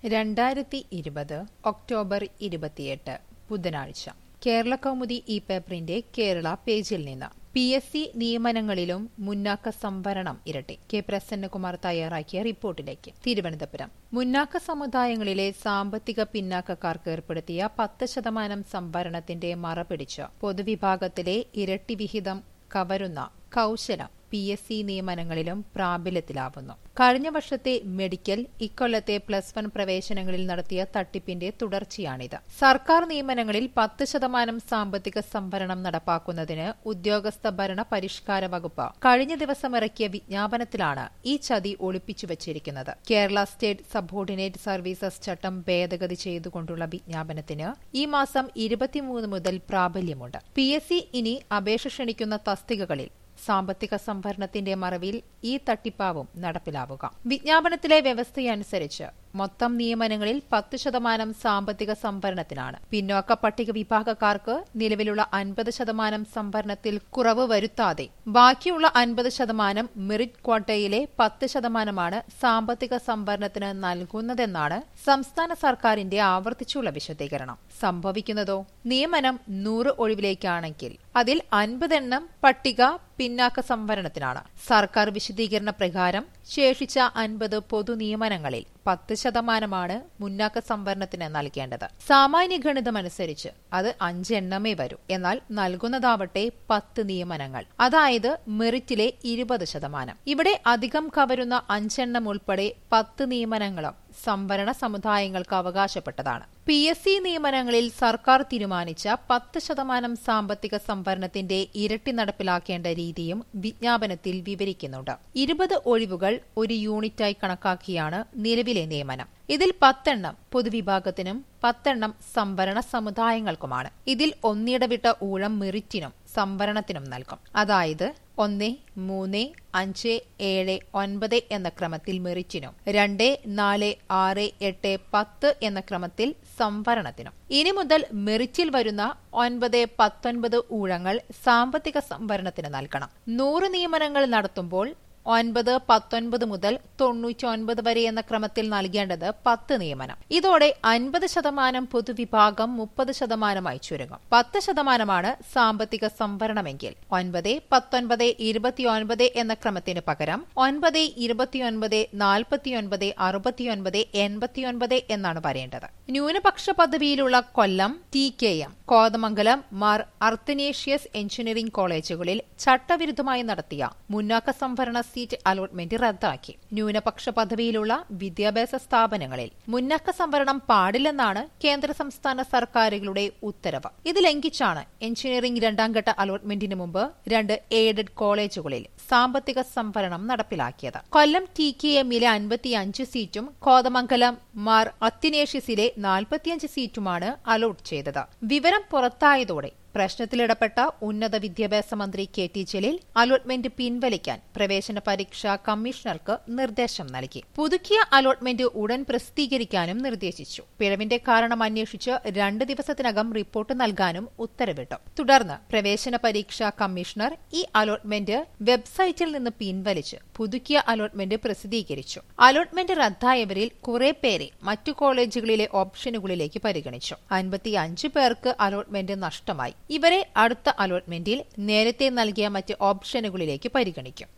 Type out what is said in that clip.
രണ്ടായിരത്തി ഇരുപത് ഒക്ടോബർ ഇരുപത്തിയെട്ട് ബുധനാഴ്ച കേരള കൗമുദി ഈ പേപ്പറിന്റെ കേരള പേജിൽ നിന്ന് പി എസ് സി നിയമനങ്ങളിലും മുന്നാക്ക സംവരണം ഇരട്ടി കെ പ്രസന്നകുമാർ തയ്യാറാക്കിയ റിപ്പോർട്ടിലേക്ക് തിരുവനന്തപുരം മുന്നാക്ക സമുദായങ്ങളിലെ സാമ്പത്തിക പിന്നാക്കക്കാർക്ക് ഏർപ്പെടുത്തിയ പത്ത് ശതമാനം സംവരണത്തിന്റെ മറപിടിച്ച് പൊതുവിഭാഗത്തിലെ ഇരട്ടി വിഹിതം കവരുന്ന കൌശലം പി എസ് സി നിയമനങ്ങളിലും പ്രാബല്യത്തിലാവുന്നു കഴിഞ്ഞ വർഷത്തെ മെഡിക്കൽ ഇക്കൊല്ലത്തെ പ്ലസ് വൺ പ്രവേശനങ്ങളിൽ നടത്തിയ തട്ടിപ്പിന്റെ തുടർച്ചയാണിത് സർക്കാർ നിയമനങ്ങളിൽ പത്ത് ശതമാനം സാമ്പത്തിക സംവരണം നടപ്പാക്കുന്നതിന് ഉദ്യോഗസ്ഥ ഭരണ പരിഷ്കാര വകുപ്പ് കഴിഞ്ഞ ദിവസം ഇറക്കിയ വിജ്ഞാപനത്തിലാണ് ഈ ചതി ഒളിപ്പിച്ചു വച്ചിരിക്കുന്നത് കേരള സ്റ്റേറ്റ് സബോർഡിനേറ്റ് സർവീസസ് ചട്ടം ഭേദഗതി ചെയ്തുകൊണ്ടുള്ള വിജ്ഞാപനത്തിന് ഈ മാസം ഇരുപത്തിമൂന്ന് മുതൽ പ്രാബല്യമുണ്ട് പി എസ് സി ഇനി അപേക്ഷ ക്ഷണിക്കുന്ന തസ്തികകളിൽ സാമ്പത്തിക സംഭരണത്തിന്റെ മറവിൽ ഈ തട്ടിപ്പാവും നടപ്പിലാവുക വിജ്ഞാപനത്തിലെ വ്യവസ്ഥയനുസരിച്ച് മൊത്തം നിയമനങ്ങളിൽ പത്ത് ശതമാനം സാമ്പത്തിക സംവരണത്തിനാണ് പിന്നോക്ക പട്ടിക വിഭാഗക്കാർക്ക് നിലവിലുള്ള അൻപത് ശതമാനം സംവരണത്തിൽ കുറവ് വരുത്താതെ ബാക്കിയുള്ള അൻപത് ശതമാനം മെറിറ്റ് ക്വാട്ടയിലെ പത്ത് ശതമാനമാണ് സാമ്പത്തിക സംവരണത്തിന് നൽകുന്നതെന്നാണ് സംസ്ഥാന സർക്കാരിന്റെ ആവർത്തിച്ചുള്ള വിശദീകരണം സംഭവിക്കുന്നതോ നിയമനം നൂറ് ഒഴിവിലേക്കാണെങ്കിൽ അതിൽ അൻപതെണ്ണം പട്ടിക പിന്നാക്ക സംവരണത്തിനാണ് സർക്കാർ വിശദീകരണ പ്രകാരം ശേഷിച്ച അൻപത് പൊതു നിയമനങ്ങളിൽ പത്ത് ശതമാനമാണ് മുന്നാക്ക സംവരണത്തിന് നൽകേണ്ടത് സാമാന്യ ഗണിതമനുസരിച്ച് അത് അഞ്ചെണ്ണമേ വരൂ എന്നാൽ നൽകുന്നതാവട്ടെ പത്ത് നിയമനങ്ങൾ അതായത് മെറിറ്റിലെ ഇരുപത് ശതമാനം ഇവിടെ അധികം കവരുന്ന അഞ്ചെണ്ണം ഉൾപ്പെടെ പത്ത് നിയമനങ്ങളും സംവരണ സമുദായങ്ങൾക്ക് അവകാശപ്പെട്ടതാണ് പി എസ് സി നിയമനങ്ങളിൽ സർക്കാർ തീരുമാനിച്ച പത്ത് ശതമാനം സാമ്പത്തിക സംവരണത്തിന്റെ ഇരട്ടി നടപ്പിലാക്കേണ്ട രീതിയും വിജ്ഞാപനത്തിൽ വിവരിക്കുന്നുണ്ട് ഇരുപത് ഒഴിവുകൾ ഒരു യൂണിറ്റായി കണക്കാക്കിയാണ് നിലവിലെ നിയമനം ഇതിൽ പത്തെണ്ണം പൊതുവിഭാഗത്തിനും പത്തെണ്ണം സംവരണ സമുദായങ്ങൾക്കുമാണ് ഇതിൽ ഒന്നിടവിട്ട ഊഴം മെറിറ്റിനും സംവരണത്തിനും നൽകും അതായത് ഒന്ന് മൂന്ന് അഞ്ച് ഏഴ് ഒൻപത് എന്ന ക്രമത്തിൽ മെറിറ്റിനും രണ്ട് നാല് ആറ് എട്ട് പത്ത് എന്ന ക്രമത്തിൽ സംവരണത്തിനും ഇനി മുതൽ മെറിറ്റിൽ വരുന്ന ഒൻപത് പത്തൊൻപത് ഊഴങ്ങൾ സാമ്പത്തിക സംവരണത്തിന് നൽകണം നൂറ് നിയമനങ്ങൾ നടത്തുമ്പോൾ ഒൻപത് പത്തൊൻപത് മുതൽ തൊണ്ണൂറ്റി ഒൻപത് വരെ എന്ന ക്രമത്തിൽ നൽകേണ്ടത് പത്ത് നിയമനം ഇതോടെ അൻപത് ശതമാനം പൊതുവിഭാഗം മുപ്പത് ശതമാനമായി ചുരുങ്ങും പത്ത് ശതമാനമാണ് സാമ്പത്തിക സംവരണമെങ്കിൽ ഒൻപത് പത്തൊൻപത് ഇരുപത്തിയൊൻപത് എന്ന ക്രമത്തിന് പകരം ഒൻപത് ഇരുപത്തിയൊൻപത് നാൽപ്പത്തിയൊൻപത് അറുപത്തിയൊൻപത് എൺപത്തിയൊൻപത് എന്നാണ് വരേണ്ടത് ന്യൂനപക്ഷ പദവിയിലുള്ള Kollam T K M Kothamangalam Mar Athanasius engineering കോളേജുകളിൽ ചട്ടവിരുദ്ധമായി നടത്തിയ മുന്നാക്ക സംവരണ സീറ്റ് അലോട്ട്മെന്റ് റദ്ദാക്കി ന്യൂനപക്ഷ പദവിയിലുള്ള വിദ്യാഭ്യാസ സ്ഥാപനങ്ങളിൽ മുന്നക്ക സംവരണം പാടില്ലെന്നാണ് കേന്ദ്ര സംസ്ഥാന സർക്കാരുകളുടെ ഉത്തരവ് ഇത് ലംഘിച്ചാണ് എഞ്ചിനീയറിംഗ് രണ്ടാംഘട്ട അലോട്ട്മെന്റിന് മുമ്പ് രണ്ട് എയ്ഡഡ് കോളേജുകളിൽ സാമ്പത്തിക സംവരണം നടപ്പിലാക്കിയത് കൊല്ലം ടി കെ എമ്മിലെ അൻപത്തിയഞ്ച് സീറ്റും കോതമംഗലം മാർ അത്തിനേഷ്യസിലെ നാൽപ്പത്തിയഞ്ച് സീറ്റുമാണ് അലോട്ട് ചെയ്തത് വിവരം പുറത്തായതോടെ പ്രശ്നത്തിലിടപെട്ട ഉന്നത വിദ്യാഭ്യാസ മന്ത്രി കെ ടി ജലീൽ അലോട്ട്മെന്റ് പിൻവലിക്കാൻ പ്രവേശന പരീക്ഷാ കമ്മീഷണർക്ക് നിർദ്ദേശം നൽകി പുതുക്കിയ അലോട്ട്മെന്റ് ഉടൻ പ്രസിദ്ധീകരിക്കാനും നിർദ്ദേശിച്ചു പിഴവിന്റെ കാരണം അന്വേഷിച്ച് രണ്ട് ദിവസത്തിനകം റിപ്പോർട്ട് നൽകാനും ഉത്തരവിട്ടു തുടർന്ന് പ്രവേശന പരീക്ഷാ കമ്മീഷണർ ഈ അലോട്ട്മെന്റ് വെബ്സൈറ്റിൽ നിന്ന് പിൻവലിച്ച് പുതുക്കിയ അലോട്ട്മെന്റ് പ്രസിദ്ധീകരിച്ചു അലോട്ട്മെന്റ് റദ്ദായവരിൽ കുറെ പേരെ മറ്റു കോളേജുകളിലെ ഓപ്ഷനുകളിലേക്ക് പരിഗണിച്ചു അൻപത്തിയഞ്ച് പേർക്ക് അലോട്ട്മെന്റ് നഷ്ടമായി ഇവരെ അടുത്ത അലോട്ട്മെന്റിൽ നേരത്തെ നൽകിയ മറ്റ് ഓപ്ഷനുകളിലേക്ക് പരിഗണിക്കും